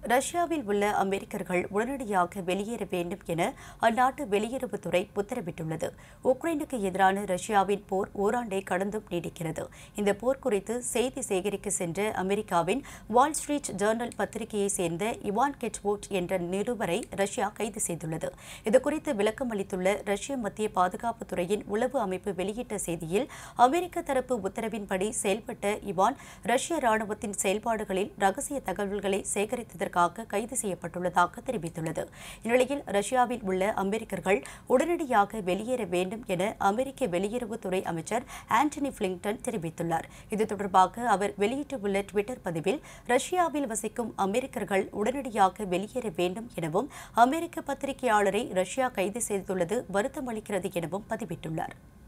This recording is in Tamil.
ரஷ்யாவில் உள்ள அமெரிக்கர்கள் உடனடியாக வெளியேற வேண்டும் என அந்நாட்டு வெளியுறவுத்துறை உத்தரவிட்டுள்ளது உக்ரைனுக்கு எதிரான ரஷ்யாவின் போர் ஓராண்டை கடந்தும் நீடிக்கிறது இந்த போர் குறித்து செய்தி சேகரிக்க சென்ற அமெரிக்காவின் வால் ஸ்ட்ரீட் ஜேர்னல் பத்திரிகையை சேர்ந்த இவான் கெட்வோட் என்ற நிருபரை ரஷ்யா கைது செய்துள்ளது இதுகுறித்து விளக்கம் அளித்துள்ள ரஷ்ய மத்திய பாதுகாப்புத் துறையின் உளவு அமைப்பு வெளியிட்ட செய்தியில் அமெரிக்க தரப்பு உத்தரவின்படி செயல்பட்ட இவான் ரஷ்ய ராணுவத்தின் செயல்பாடுகளில் ரகசிய தகவல்களை சேகரித்ததற்காக கைது செய்யப்பட்டுள்ளதாக தெரிவித்துள்ளது இந்நிலையில் ரஷ்யாவில் உள்ள அமெரிக்கர்கள் உடனடியாக வெளியேற வேண்டும் என அமெரிக்க வெளியுறவுத்துறை அமைச்சர் ஆண்டனி பிளிங்டன் தெரிவித்துள்ளார் இது தொடர்பாக அவர் வெளியிட்டுள்ள டுவிட்டர் பதிவில் ரஷ்யாவில் வசிக்கும் அமெரிக்கர்கள் உடனடியாக வெளியேற வேண்டும் எனவும் அமெரிக்க பத்திரிகையாளரை ரஷ்யா கைது செய்துள்ளது வருத்தமளிக்கிறது எனவும் பதிவிட்டுள்ளார்